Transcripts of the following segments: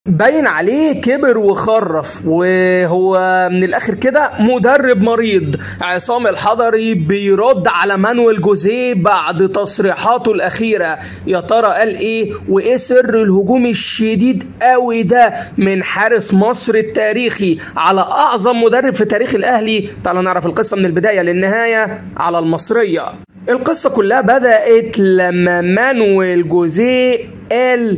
باين عليه كبر وخرف وهو من الاخر كده مدرب مريض عصام الحضري بيرد على مانويل جوزيه بعد تصريحاته الاخيره يا ترى قال ايه وايه سر الهجوم الشديد قوي ده من حارس مصر التاريخي على اعظم مدرب في تاريخ الاهلي تعالوا نعرف القصه من البدايه للنهايه على المصريه القصه كلها بدات لما مانويل جوزيه قال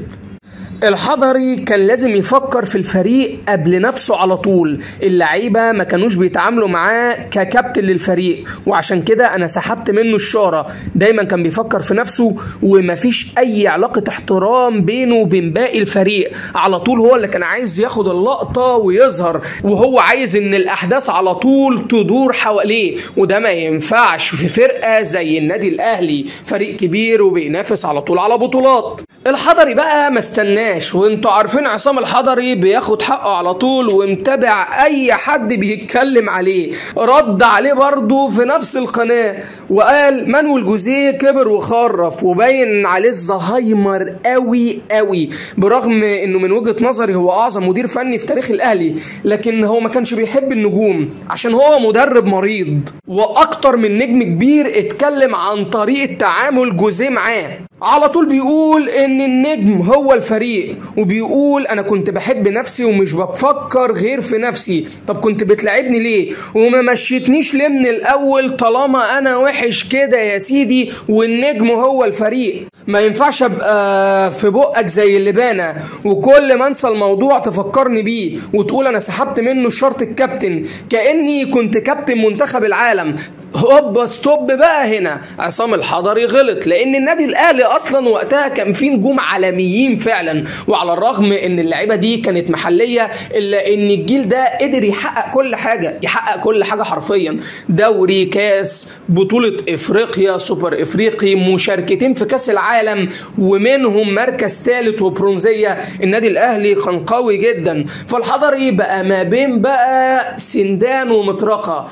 الحضري كان لازم يفكر في الفريق قبل نفسه على طول اللعيبه ما كانوش بيتعاملوا معاه ككابتن للفريق وعشان كده انا سحبت منه الشاره دايما كان بيفكر في نفسه ومفيش اي علاقه احترام بينه وبين باقي الفريق على طول هو اللي كان عايز ياخد اللقطه ويظهر وهو عايز ان الاحداث على طول تدور حواليه وده ما ينفعش في فرقه زي النادي الاهلي فريق كبير وبينافس على طول على بطولات الحضري بقى ما استناش وانتوا عارفين عصام الحضري بياخد حقه على طول ومتابع اي حد بيتكلم عليه رد عليه برضه في نفس القناه وقال مانويل جوزيه كبر وخرف وباين عليه الزهايمر قوي قوي برغم انه من وجهه نظري هو اعظم مدير فني في تاريخ الاهلي لكن هو ما كانش بيحب النجوم عشان هو مدرب مريض واكتر من نجم كبير اتكلم عن طريقه تعامل جوزيه معاه على طول بيقول ان النجم هو الفريق وبيقول انا كنت بحب نفسي ومش بفكر غير في نفسي طب كنت بتلعبني ليه وما مشيتنيش ليه من الاول طالما انا وحش كده يا سيدي والنجم هو الفريق ما ينفعش ابقى في بقك زي اللبانه وكل ما انسى الموضوع تفكرني بيه وتقول انا سحبت منه شرط الكابتن كاني كنت كابتن منتخب العالم هوبا ستوب بقى هنا عصام الحضري غلط لان النادي الاهلي اصلا وقتها كان فيه نجوم عالميين فعلا وعلى الرغم ان اللعيبه دي كانت محليه الا ان الجيل ده قدر يحقق كل حاجه يحقق كل حاجه حرفيا دوري كاس بطوله افريقيا سوبر افريقي مشاركتين في كاس العالم ومنهم مركز ثالث وبرونزيه النادي الاهلي كان قوي جدا فالحضري بقى ما بين بقى سندان ومطرقه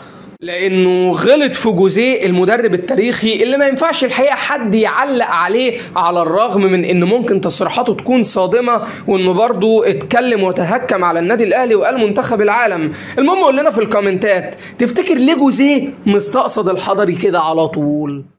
لانه غلط في جوزيه المدرب التاريخي اللي ما ينفعش الحقيقه حد يعلق عليه على الرغم من ان ممكن تصريحاته تكون صادمه وانه برضه اتكلم وتهكم على النادي الاهلي وقال منتخب العالم المهم قول لنا في الكومنتات تفتكر ليه جوزيه مستقصد الحضري كده على طول